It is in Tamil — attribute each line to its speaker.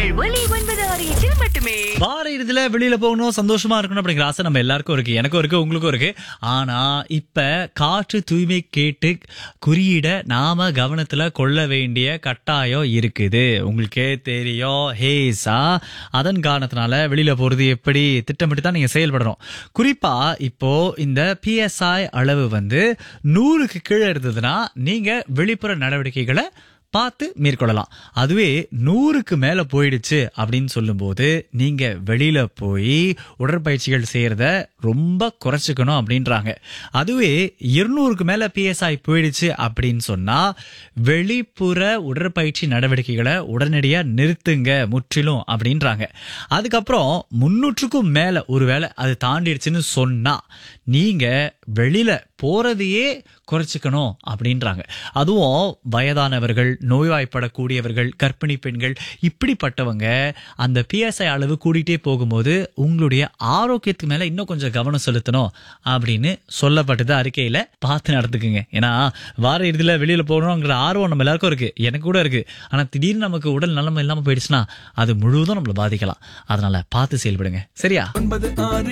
Speaker 1: உங்கள் ஒலி ஒன்பது ஆறு எட்டில் மட்டுமே
Speaker 2: வார இறுதியில வெளியில போகணும் சந்தோஷமா இருக்கணும் அப்படிங்கிற ஆசை நம்ம எல்லாருக்கும் இருக்கு எனக்கும் இருக்கு உங்களுக்கும் இருக்கு ஆனா இப்ப காற்று தூய்மை கேட்டு குறியிட நாம கவனத்துல கொள்ள வேண்டிய கட்டாயம் இருக்குது உங்களுக்கே தெரியும் ஹேசா அதன் காரணத்தினால வெளியில போறது எப்படி திட்டமிட்டு தான் நீங்க செயல்படணும் குறிப்பா இப்போ இந்த பிஎஸ்ஐ அளவு வந்து நூறுக்கு கீழே இருந்ததுன்னா நீங்க வெளிப்புற நடவடிக்கைகளை பார்த்து மேற்கொள்ளலாம் அதுவே நூறுக்கு மேல போயிடுச்சு அப்படின்னு சொல்லும்போது நீங்க வெளியில போய் உடற்பயிற்சிகள் செய்யறத ரொம்ப குறைச்சிக்கணும் அப்படின்றாங்க அதுவே இருநூறுக்கு மேல பிஎஸ்ஐ போயிடுச்சு அப்படின்னு சொன்னா வெளிப்புற உடற்பயிற்சி நடவடிக்கைகளை உடனடியா நிறுத்துங்க முற்றிலும் அப்படின்றாங்க அதுக்கப்புறம் முன்னூற்றுக்கும் மேல ஒருவேளை அது தாண்டிடுச்சுன்னு சொன்னா நீங்க வெளியில போறதையே குறைச்சிக்கணும் அப்படின்றாங்க அதுவும் வயதானவர்கள் நோய்வாய்ப்படக்கூடியவர்கள் கர்ப்பிணி பெண்கள் இப்படிப்பட்டவங்க அந்த பிஎஸ்ஐ அளவு கூடிட்டே போகும்போது உங்களுடைய ஆரோக்கியத்துக்கு மேல இன்னும் கொஞ்சம் கவனம் செலுத்தணும் அப்படின்னு சொல்லப்பட்டது அறிக்கையில பார்த்து நடந்துக்குங்க ஏன்னா வார இறுதியில வெளியில போகணுங்கிற ஆர்வம் நம்ம எல்லாருக்கும் இருக்கு எனக்கு கூட இருக்கு ஆனா திடீர்னு நமக்கு உடல் நலமா இல்லாம போயிடுச்சுன்னா அது முழுவதும் நம்மள பாதிக்கலாம் அதனால பார்த்து செயல்படுங்க சரியா
Speaker 3: ஒன்பது ஆறு